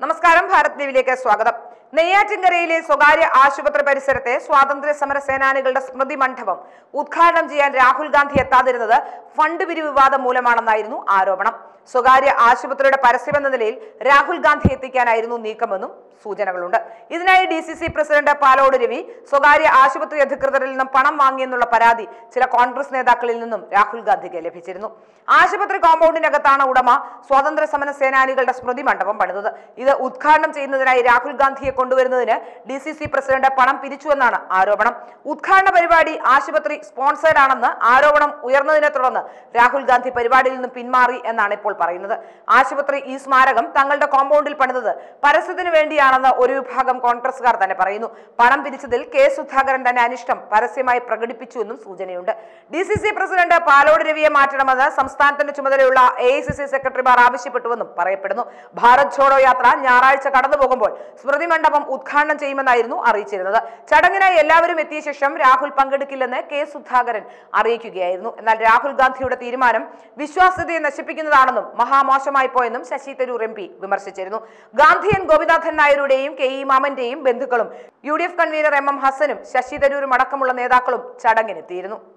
നമസ്കാരം ഭാരത് ടിവിയിലേക്ക് സ്വാഗതം നെയ്യാറ്റിൻകരയിലെ സ്വകാര്യ ആശുപത്രി പരിസരത്തെ സ്വാതന്ത്ര്യ സമര സേനാനികളുടെ സ്മൃതി മണ്ഡപം ഉദ്ഘാടനം ചെയ്യാൻ രാഹുൽ ഗാന്ധി എത്താതിരുന്നത് ഫണ്ട് പിരിവ് വിവാദം മൂലമാണെന്നായിരുന്നു ആരോപണം സ്വകാര്യ ആശുപത്രിയുടെ പരസ്യമെന്ന നിലയിൽ രാഹുൽ ഗാന്ധി എത്തിക്കാനായിരുന്നു നീക്കമെന്നും സൂചനകളുണ്ട് ഇതിനായി D C C president Palode Ravi സ്വകാര്യ ആശുപത്രി അധികൃതരിൽ നിന്നും പണം വാങ്ങിയെന്നുള്ള പരാതി ചില കോൺഗ്രസ് നേതാക്കളിൽ നിന്നും രാഹുൽ ഗാന്ധിക്ക് ലഭിച്ചിരുന്നു ആശുപത്രി കോമ്പൗണ്ടിനകത്താണ് ഉടമ സ്വാതന്ത്ര്യ സമര സേനാനികളുടെ സ്മൃതി മണ്ഡപം പണിതത് ഇത് ഉദ്ഘാടനം ചെയ്യുന്നതിനായി രാഹുൽ ഗാന്ധിയെ കൊണ്ടുവരുന്നതിന് ഡി സി സി പ്രസിഡന്റ് പണം പിരിച്ചുവെന്നാണ് ആരോപണം ഉദ്ഘാടന പരിപാടി ആശുപത്രി സ്പോൺസേഡ് ആണെന്ന് ആരോപണം ഉയർന്നതിനെ തുടർന്ന് രാഹുൽ ഗാന്ധി പരിപാടിയിൽ നിന്നും പിന്മാറി എന്നാണ് ഇപ്പോൾ പറയുന്നത് ആശുപത്രി ഈ സ്മാരകം തങ്ങളുടെ കോമ്പൗണ്ടിൽ പണിതത് പരസ്യത്തിന് വേണ്ടിയാണെന്ന് ഒരു വിഭാഗം കോൺഗ്രസുകാർ തന്നെ പറയുന്നു പണം പിരിച്ചതിൽ കെ സുധാകരൻ തന്നെ അനിഷ്ടം പരസ്യമായി പ്രകടിപ്പിച്ചുവെന്നും സൂചനയുണ്ട് D C C president Palode രവിയെ മാറ്റണമെന്ന് സംസ്ഥാനത്തിന്റെ ചുമതലയുള്ള എ ഐ സി സി സെക്രട്ടറിമാർ ആവശ്യപ്പെട്ടുവെന്നും പറയപ്പെടുന്നു ഭാരത് ഛോഡോ യാത്ര ഞായറാഴ്ച കടന്നു പോകുമ്പോൾ സ്മൃതി മണ്ഡപം ഉദ്ഘാടനം ചെയ്യുമെന്നായിരുന്നു അറിയിച്ചിരുന്നത് ചടങ്ങിനായി എല്ലാവരും എത്തിയ ശേഷം രാഹുൽ പങ്കെടുക്കില്ലെന്ന് കെ സുധാകരൻ അറിയിക്കുകയായിരുന്നു എന്നാൽ രാഹുൽ ഗാന്ധിയുടെ തീരുമാനം വിശ്വാസ്യതയെ നശിപ്പിക്കുന്നതാണെന്നും മഹാമോശമായി പോയെന്നും ശശി തരൂർ എം പി വിമർശിച്ചിരുന്നു ഗാന്ധിയൻ ഗോപിനാഥൻ നായരുടെയും കെ ഇ മാമന്റെയും ബന്ധുക്കളും U D F convener M M ഹസനും ശശി തരൂരും അടക്കമുള്ള നേതാക്കളും ചടങ്ങിനെത്തിയിരുന്നു